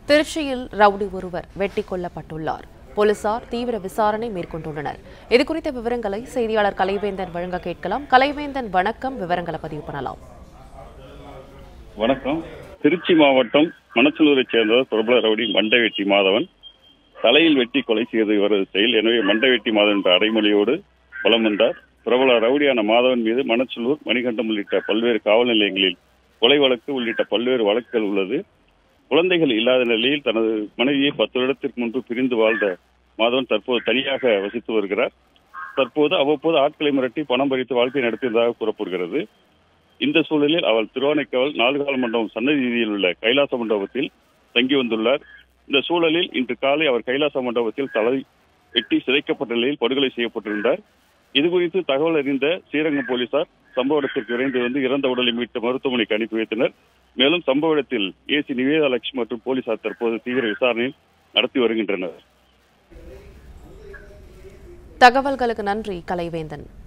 திருச்சியில் ரவுடி ஒருவர் வெட்டிக் கொல்லப்பட்டுள்ளார் போலீசார் தீவிர விசாரணை மேற்கொண்டுள்ளனர் இதுகுறித்த விவரங்களை செய்தியாளர் கலைவேந்தன் வழங்க கேட்கலாம் கலைவேந்தன் வணக்கம் விவரங்களை பதிவு பண்ணலாம் வணக்கம் திருச்சி மாவட்டம் மணச்சலூரைச் சேர்ந்தவர் பிரபல ரவுடி மண்டவெட்டி மாதவன் தலையில் வெட்டி கொலை செய்து இவரது செயல் எனவே மண்டவெட்டி மாதவன் என்ற அடைமொழியோடு வலம் வந்தார் பிரபல ரவுடியான மாதவன் மீது மணச்சலூர் மணிகண்டம் உள்ளிட்ட பல்வேறு காவல் நிலையங்களில் கொலை வழக்கு உள்ளிட்ட பல்வேறு வழக்குகள் உள்ளது குழந்தைகள் இல்லாத நிலையில் தனது மனைவியை பத்து வருடத்திற்கு முன்பு பிரிந்து வாழ்ந்த மாதவன் தற்போது தனியாக வசித்து வருகிறார் தற்போது அவ்வப்போது ஆட்களை மிரட்டி பணம் பறித்து வாழ்க்கை நடத்தியதாக கூறப்படுகிறது இந்த சூழலில் அவள் திருவானைக்காவல் நாலுகால் மண்டபம் சன்னதி வீதியில் உள்ள கைலாச மண்டபத்தில் தங்கி வந்துள்ளார் இந்த சூழலில் இன்று காலை அவர் கைலாச மண்டபத்தில் தலை வெட்டி சிதைக்கப்பட்ட நிலையில் படுகொலை செய்யப்பட்டிருந்தார் இதுகுறித்து தகவல் அறிந்த ஸ்ரீரங்கம் போலீசார் சம்பவ இடத்திற்கு விரைந்து வந்து இறந்த உடலை மீட்டு மருத்துவமனைக்கு அனுப்பி வைத்தனர் மேலும் சம்பவ இடத்தில் ஏசி நிவேதா லட்சுமி மற்றும் போலீசார் தற்போது தீவிர விசாரணை நடத்தி வருகின்றனர் தகவல்களுக்கு நன்றி கலைவேந்தன்